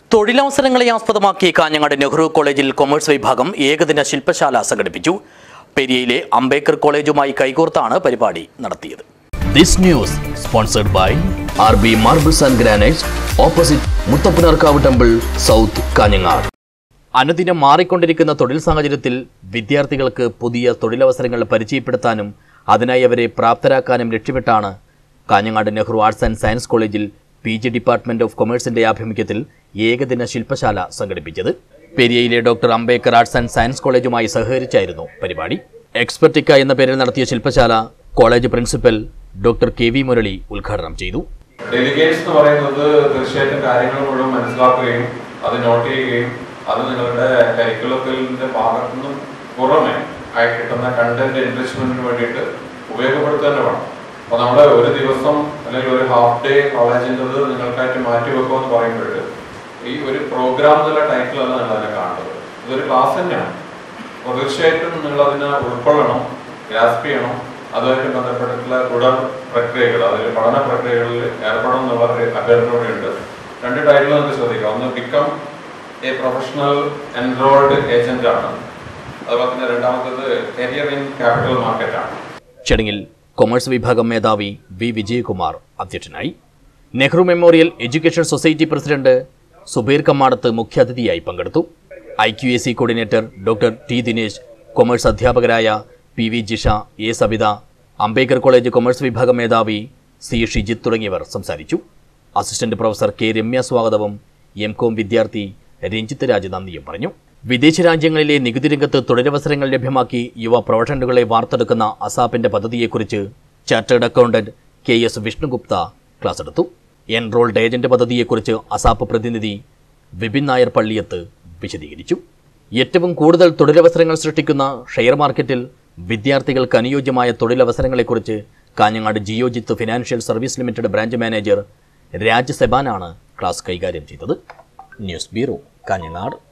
തൊഴിലവസരങ്ങളെ ആസ്പദമാക്കി കാഞ്ഞങ്ങാട് നെഹ്റു കോളേജിൽ കൊമേഴ്സ് വിഭാഗം ഏകദിന ശില്പശാല സംഘടിപ്പിച്ചു പെരിയയിലെ അംബേദ്കർ കോളേജുമായി കൈകോർത്താണ് പരിപാടി നടത്തിയത് This news sponsored by RB Marbles and Granites opposite Muthappanarkavu temple south Kanhangad അനുദിനം മാറിക്കൊണ്ടിരിക്കുന്ന തൊഴിൽ സാഹചര്യത്തിൽ വിദ്യാർത്ഥികൾക്ക് പുതിയ തൊഴിലവസരങ്ങൾ പരിചയപ്പെടുത്താനും അതിനായി അവരെ പ്രാപ്തരാക്കാനും ലക്ഷ്യമിട്ടാണ് Kanhangad Nehru arts and science കോളേജിൽ പി ജി ഡിപ്പാർട്ട്മെന്റ് ഓഫ് കൊമേഴ്സിന്റെ ആഭിമുഖ്യത്തിൽ ഏകദിന ശില്പശാല സംഘടിപ്പിച്ചത് പെരിയയിലെ doctor Ambedkar arts and science കോളേജുമായി സഹകരിച്ചായിരുന്നു പരിപാടി എക്സ്പെർട്ടിക്ക എന്ന പേരിൽ നടത്തിയ ശില്പശാല college principal doctor K V Murali ഉദ്ഘാടനം ചെയ്തു ഡെലിഗേറ്റ്സ് എന്ന് പറയുന്നത് തീർച്ചയായിട്ടും കാര്യങ്ങൾ മുഴുവൻ മനസ്സിലാക്കുകയും അത് നോട്ട് ചെയ്യുകയും അത് നിങ്ങളുടെ കരിക്കുലത്തിന്റെ ഭാഗത്തു നിന്നും പുറമെ ആയി കിട്ടുന്ന കണ്ടന്റ് എൻറിച്ച്മെന്റിന് വേണ്ടിയിട്ട് ഉപയോഗപ്പെടുത്തുക തന്നെ വേണം അപ്പൊ നമ്മുടെ ഒരു ദിവസം അല്ലെങ്കിൽ ഒരു ഹാഫ് ഡേ കോളേജിൻ്റെത് നിങ്ങൾക്കായിട്ട് മാറ്റി വെക്കുമെന്ന് പറയുമ്പോൾ ഈ ഒരു പ്രോഗ്രാം എന്നുള്ള ടൈറ്റിലല്ല നിങ്ങൾ അതിനെ കാണുന്നത് ഇതൊരു ക്ലാസ് തന്നെയാണ് അപ്പോൾ തീർച്ചയായിട്ടും നിങ്ങൾ അതിനെ ഉൾക്കൊള്ളണം ഗ്രാസ്പ് ചെയ്യണം അതുമായിട്ട് ബന്ധപ്പെട്ടിട്ടുള്ള തുടർ പ്രക്രിയകൾ അതിൽ പഠന പ്രക്രിയകളിൽ ഏർപ്പെടണം എന്നുള്ള ഒരു അഭ്യർത്ഥനയോടെയുണ്ട് രണ്ട് ടൈറ്റിൽ നമുക്ക് ശ്രദ്ധിക്കാം ഒന്ന് become a professional enrolled agent ആണ് അതുപോലെ തന്നെ രണ്ടാമത്തത് കരിയർ ഇൻ ക്യാപിറ്റൽ മാർക്കറ്റ് ആണ് ചടങ്ങിൽ കൊമേഴ്സ് വിഭാഗം മേധാവി വി വിജയകുമാർ അധ്യക്ഷനായി Nehru memorial education society president Zubair Kammadath മുഖ്യാതിഥിയായി പങ്കെടുത്തു I Q A C coordinator doctor T Dinesh commerce അധ്യാപകരായ P V Jisha A Sabitha Ambedkar college commerce വിഭാഗം മേധാവി സി ഷിജിത്ത് തുടങ്ങിയവർ സംസാരിച്ചു അസിസ്റ്റന്റ് പ്രൊഫസർ കെ രമ്യ സ്വാഗതവും എം കോം വിദ്യാർത്ഥി രഞ്ജിത്ത് രാജ് നന്ദിയും പറഞ്ഞു വിദേശ രാജ്യങ്ങളിലെ നികുതി രംഗത്ത് തൊഴിലവസരങ്ങൾ ലഭ്യമാക്കി യുവ പ്രൊഫഷണലുകളെ വാർത്തെടുക്കുന്ന അസാപ്പിന്റെ പദ്ധതിയെക്കുറിച്ച് chartered accountant K S Vishnugupta class എടുത്തു എൻറോൾഡ് ഏജന്റ് പദ്ധതിയെക്കുറിച്ച് അസാപ്പ് പ്രതിനിധി വിപിൻ നായർ പള്ളിയത്ത് വിശദീകരിച്ചു ഏറ്റവും കൂടുതൽ തൊഴിലവസരങ്ങൾ സൃഷ്ടിക്കുന്ന ഷെയർ മാർക്കറ്റിൽ വിദ്യാർത്ഥികൾക്ക് അനുയോജ്യമായ തൊഴിലവസരങ്ങളെക്കുറിച്ച് Kanhangad Geojit financial service limited branch manager Raj സെബാനാണ് ക്ലാസ് കൈകാര്യം ചെയ്തത് ന്യൂസ് ബ്യൂറോ കാഞ്ഞങ്ങാട്